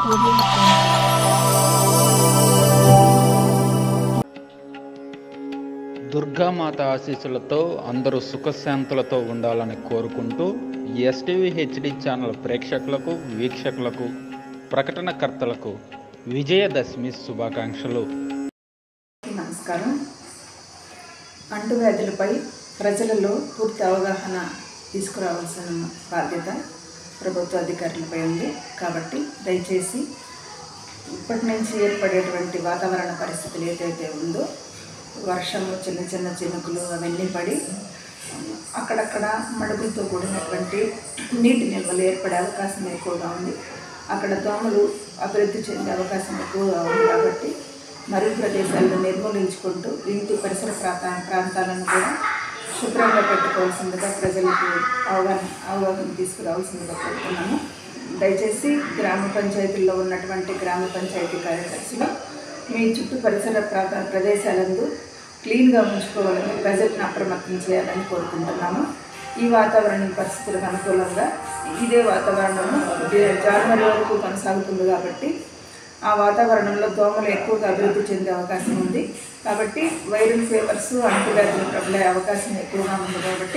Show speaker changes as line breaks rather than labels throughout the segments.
దుర్గామాత ఆశీస్సులతో అందరూ సుఖశాంతులతో ఉండాలని కోరుకుంటూ ఎస్టీవీ హెచ్డి ఛానల్ ప్రేక్షకులకు వీక్షకులకు ప్రకటనకర్తలకు విజయదశమి శుభాకాంక్షలు
నమస్కారం అంటువ్యాధులపై ప్రజలలో పూర్తి అవగాహన తీసుకురావాల్సిన బాధ్యత ప్రభుత్వ అధికారులపై ఉంది కాబట్టి దయచేసి ఇప్పటి నుంచి ఏర్పడేటువంటి వాతావరణ పరిస్థితులు ఏదైతే ఉందో వర్షము చిన్న చిన్న చినుకులు అవన్నీ పడి అక్కడక్కడ మడుగులతో కూడినటువంటి నీటి నిల్వలు ఏర్పడే అవకాశం ఎక్కువగా ఉంది అక్కడ దోమలు అభివృద్ధి చెందే అవకాశం ఎక్కువగా ఉంది కాబట్టి మరుగు ప్రదేశాలను నిర్మూలించుకుంటూ ఇంటి పరిసర ప్రాంత ప్రాంతాలను కూడా శుభ్రంగా పెట్టుకోవాల్సిందిగా ప్రజలకు అవగాహన అవగాహన తీసుకురావాల్సిందిగా కోరుతున్నాము దయచేసి గ్రామ పంచాయతీల్లో ఉన్నటువంటి గ్రామ పంచాయతీ కార్యదర్శులు మీ చుట్టూ పరిసర ప్రాంత ప్రదేశాలందు క్లీన్గా ఉంచుకోవాలని ప్రజలను అప్రమత్తం చేయాలని కోరుకుంటున్నాము ఈ వాతావరణ పరిస్థితులకు అనుకూలంగా ఇదే వాతావరణము జనవరి వరకు కొనసాగుతుంది కాబట్టి ఆ వాతావరణంలో దోమలు ఎక్కువగా అభివృద్ధి చెందే అవకాశం ఉంది కాబట్టి వైరల్ ఫీవర్స్ అంటువ్యాధులు ప్రబలే అవకాశం ఎక్కువగా ఉంది కాబట్టి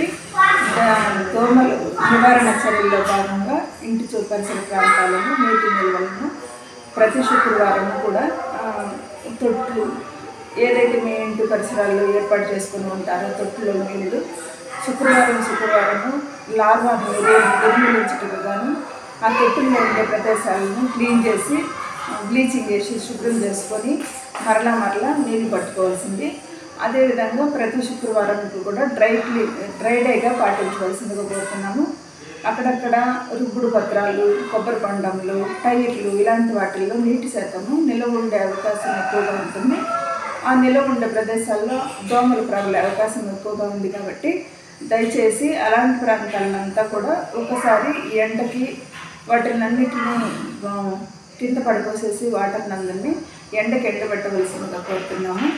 దా- దోమలు నివారణ చర్యల్లో భాగంగా ఇంటి చూ పరిసర ప్రాంతాలను నీటి నిల్వలను ప్రతి శుక్రవారం కూడా ఆ, తొట్లు ఏదైతే మీ ఇంటి పరిసరాల్లో ఏర్పాటు చేసుకుని ఉంటారో తొట్టులో నీళ్ళు శుక్రవారం శుక్రవారము లార్వా నిర్మూలించటకు గాను ఆ తొట్టుల్లో ఉండే ప్రదేశాలను క్లీన్ చేసి బ్లీచింగ్ వేసి శుభ్రం చేసుకొని మరలా మరలా నీళ్ళు పట్టుకోవాల్సింది అదేవిధంగా ప్రతి శుక్రవారంకు కూడా డ్రై క్లీ డ్రై డేగా పాటించవలసిందిగా కోరుతున్నాము అక్కడక్కడ రుబ్బుడు పత్రాలు కొబ్బరి పండములు టైర్లు ఇలాంటి వాటిల్లో నీటి శాతము నిల్వ ఉండే అవకాశం ఎక్కువగా ఉంటుంది ఆ నిల్వ ఉండే ప్రదేశాల్లో దోమలు ప్రబలే అవకాశం ఎక్కువగా ఉంది కాబట్టి దయచేసి అలాంటి ప్రాంతాలనంతా కూడా ఒకసారి ఈ ఎండకి వాటినన్నిటిని ఆ, కింద పడిపోసేసి వాటర్ నందని ఎండకి ఎండబెట్టవలసిందిగా కోరుతున్నాము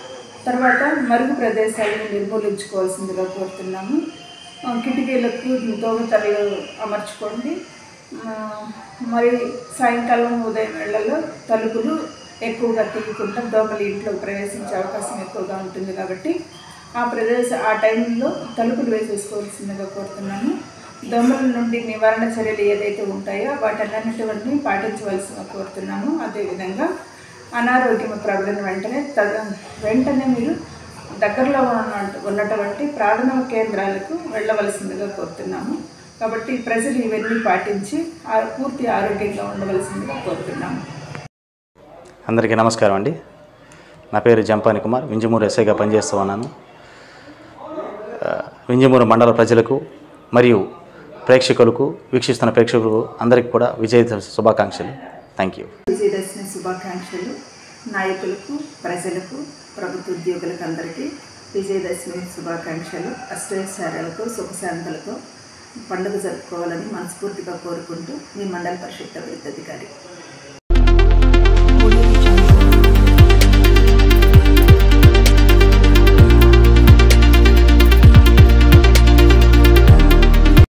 తర్వాత మరుగు ప్రదేశాలను నిర్మూలించుకోవాల్సిందిగా కోరుతున్నాము ఆ, కిటికీలకు దోమతెరలు అమర్చుకోండి ఆ, మరి సాయంకాలం ఉదయం వేళల్లో తలుపులు ఎక్కువగా తీయకుండా దోమలు ఇంట్లో ప్రవేశించే అవకాశం ఎక్కువగా ఉంటుంది కాబట్టి ఆ ప్రదేశ ఆ టైంలో తలుపులు వేసేసుకోవాల్సిందిగా కోరుతున్నాను దోమల నుండి నివారణ చర్యలు ఏదైతే ఉంటాయో వాటన్నిటివన్నీ పాటించవలసిందిగా కోరుతున్నాము అదేవిధంగా అనారోగ్యం ప్రబలిన వెంటనే తగ వెంటనే మీరు దగ్గరలో ఉన్న ఉన్నటువంటి ప్రాథమిక కేంద్రాలకు వెళ్ళవలసిందిగా కోరుతున్నాము కాబట్టి ప్రజలు ఇవన్నీ పాటించి ఆ పూర్తి ఆరోగ్యంగా ఉండవలసిందిగా కోరుతున్నాము
అందరికీ నమస్కారం అండి నా పేరు జంపాని కుమార్ వింజమూరు ఎస్ఐగా పనిచేస్తూ ఉన్నాను ఆ, వింజమూరు మండల ప్రజలకు మరియు ప్రేక్షకులకు వీక్షిస్తున్న ప్రేక్షకులకు అందరికీ కూడా విజయ శుభాకాంక్షలు థ్యాంక్ యూ
విజయదశమి శుభాకాంక్షలు నాయకులకు ప్రజలకు ప్రభుత్వ ఉద్యోగులకు అందరికీ విజయదశమి శుభాకాంక్షలు అష్టైశ్వర్యాలతో సుఖశాంతులతో పండుగ జరుపుకోవాలని మనస్ఫూర్తిగా కోరుకుంటూ మీ మండల పరిషత్ అభివృద్ధి అధికారి